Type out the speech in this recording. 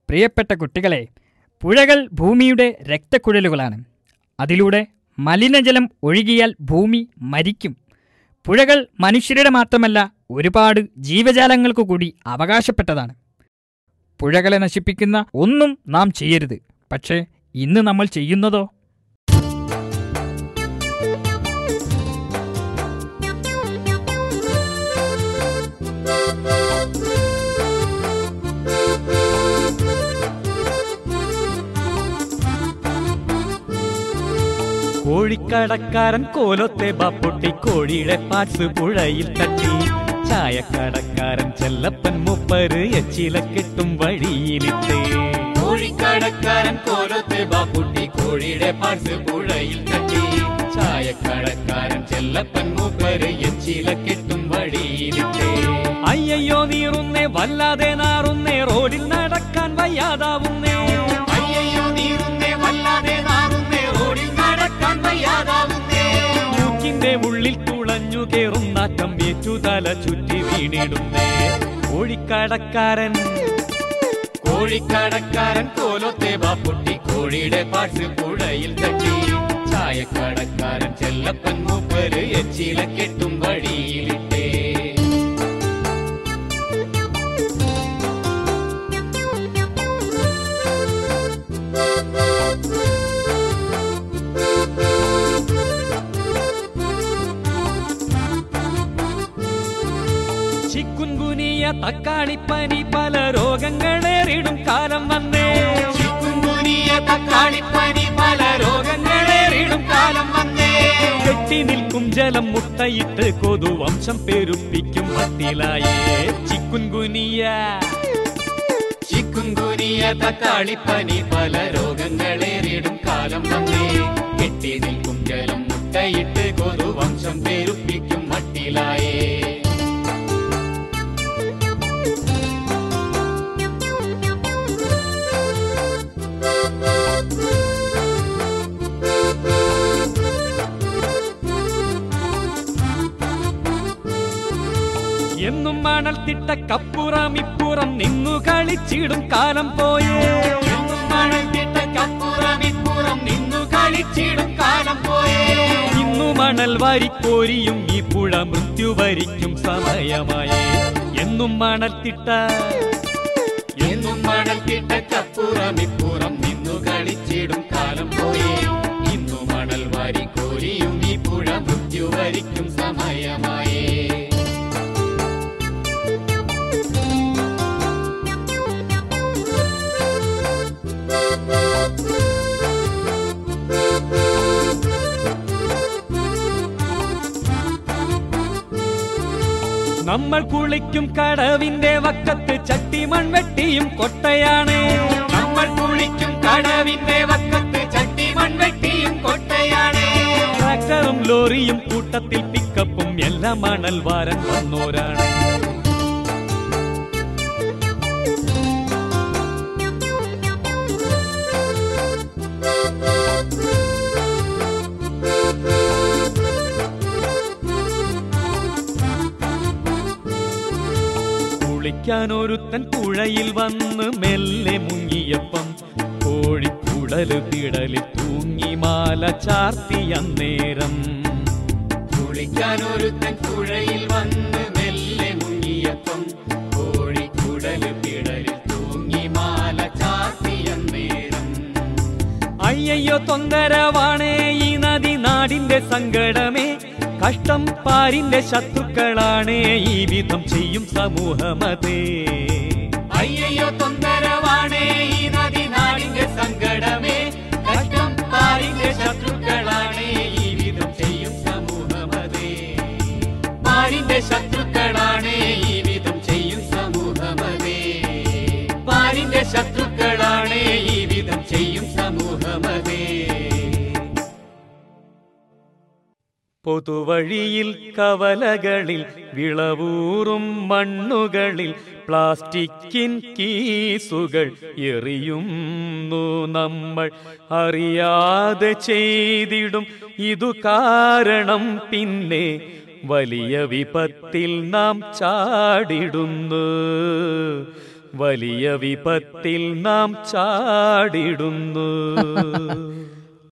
പ്രിയപ്പെട്ട കുട്ടികളെ പുഴകൾ ഭൂമിയുടെ രക്തക്കുഴലുകളാണ് അതിലൂടെ മലിനജലം ഒഴുകിയാൽ ഭൂമി മരിക്കും പുഴകൾ മനുഷ്യരുടെ മാത്രമല്ല ഒരുപാട് ജീവജാലങ്ങൾക്കു കൂടി അവകാശപ്പെട്ടതാണ് പുഴകളെ നശിപ്പിക്കുന്ന ഒന്നും നാം ചെയ്യരുത് പക്ഷേ ഇന്ന് നമ്മൾ ചെയ്യുന്നതോ കോഴിക്കടക്കാരൻ കോലത്തെ ബാപ്പൊട്ടി കോഴിയുടെ പാട്സ് പുഴയിൽ തട്ടി ചായക്കടക്കാരൻ ചെല്ലപ്പൻ മുപ്പര് എച്ചില കെട്ടും വഴിയിലിട്ട് കോഴിക്കടക്കാരൻ കോലത്തെ ബാപ്പുട്ടി കോഴിയുടെ പാഴ്സ് പുഴയിൽ തട്ടി ചായക്കടക്കാരൻ ചെല്ലപ്പൻ മൂപ്പര് എച്ചില കെട്ടും വഴിയിലിട്ടേ അയ്യയ്യോ നീറുന്നേ വല്ലാതെ നാറുന്നേ റോഡിൽ നടക്കാൻ വയ്യാതാവുന്നേ അയ്യയ്യോ നീറുന്നേ വല്ലാതെ നാറുന്നേ റോഡിൽ നടക്കാൻ വയ്യാതാവുന്നേ മൂക്കിന്റെ ഉള്ളിൽ തുളഞ്ഞു കേറും നാറ്റം ഏറ്റു തല ചുറ്റി വീണിടുന്നേ കോഴിക്കടക്കാരൻ കോഴിക്കടക്കാരൻ കോലത്തെ ബാപ്പുട്ടി കോഴിയുടെ പാഴ്സ് പുഴയിൽ തട്ടി ചായക്കടക്കാരൻ ചെല്ലപ്പൻ മൂപ്പര് എച്ചില കെട്ടും വഴിയിലിട്ടേ ചിക്കുൻകുനിയ തക്കാളിപ്പനി പല രോഗങ്ങളേറിടും കാലം വന്നേ ചിക്കുൻകുനിയ തക്കാളിപ്പനി പല രോഗങ്ങളേറിടും കാലം വന്നേ കെട്ടി നിൽക്കും ജലം മുട്ടയിട്ട് കൊതുവംശം പെരുപ്പിക്കും മട്ടിലായേ ചിക്കുൻകുനിയ ചിക്കുൻകുനിയ തക്കാളിപ്പനി പല രോഗങ്ങളേറിടും കാലം വന്നേ കെട്ടി നിൽക്കും ജലം മുട്ടയിട്ട് കൊതുവംശം പെരുപ്പിക്കും മട്ടിലായേ എന്നും മണൽ തിട്ട കപ്പുറം ഇപ്പുറം നിന്നു കളിച്ചിടും കാലം പോയേ എന്നും മണൽ തിട്ട കപ്പുറം ഇപ്പുറം നിന്നു കളിച്ചിടും കാലം പോയേ ഇന്നു മണൽ വാരിക്കോരിയും ഈ പുഴ മൃത്യു വരിക്കും സമയമായേ എന്നും മണൽ തിട്ട എന്നും മണൽ തിട്ട കപ്പുറം ഇപ്പുറം നിന്നു കളിച്ചിടും കാലം പോയേ ഇന്നു മണൽ വാരി കോരിയും ഈ പുഴ മൃത്യു വരിക്കും സമയമായേ നമ്മൾ കുളിക്കും കടവിന്റെ വക്കത്ത് ചട്ടിമൺ വെട്ടിയും കൊട്ടയാണ് നമ്മൾ കുളിക്കും കടവിന്റെ വക്കത്ത് ചട്ടി മൺവെട്ടിയും കൊട്ടയാണ് ട്രാക്ടറും ലോറിയും കൂട്ടത്തിൽ പിക്കപ്പും എല്ലാം മണൽ വാരൻ വന്നോരാണ് കുളിക്കാൻ ഒരുത്തൻ പുഴയിൽ വന്ന് മെല്ലെ മുങ്ങിയപ്പം കോഴിക്കുടല് പിടലിൽ തൂങ്ങി മാല ചാർത്തി അന്നേരം കുളിക്കാൻ ഒരുത്തൻ പുഴയിൽ വന്ന് മെല്ലെ മുങ്ങിയപ്പം കോഴിക്കുടല് പിടലിൽ തൂങ്ങി മാല ചാത്തിയ നേരം അയ്യയ്യോ തൊന്തരവാണേ ഈ നദി നാടിന്റെ സങ്കടമേ കഷ്ടം പാരിന്റെ ശത്രുക്കളാണേ ഈ വിധം ചെയ്യും സമൂഹമതേ അയ്യയ്യോ തൊന്തരവാണേ ഈ നദി നാടിന്റെ സങ്കടമേ കഷ്ടം പാരിന്റെ ശത്രുക്കളാണേ ഈ വിധം ചെയ്യും സമൂഹമതേ പാരിന്റെ ശത്രുക്കളാണേ ഈ വിധം ചെയ്യും സമൂഹമതേ പാരിന്റെ ശത്രുക്കളാണേ ഈ വിധം ചെയ്യും സമൂഹമതേ പൊതുവഴിയിൽ കവലകളിൽ വിളവൂറും മണ്ണുകളിൽ പ്ലാസ്റ്റിക്കിൻ കീസുകൾ എറിയുന്നു നമ്മൾ അറിയാതെ ചെയ്തിടും ഇതു കാരണം പിന്നെ വലിയ വിപത്തിൽ നാം ചാടിടുന്നു വലിയ വിപത്തിൽ നാം ചാടിടുന്നു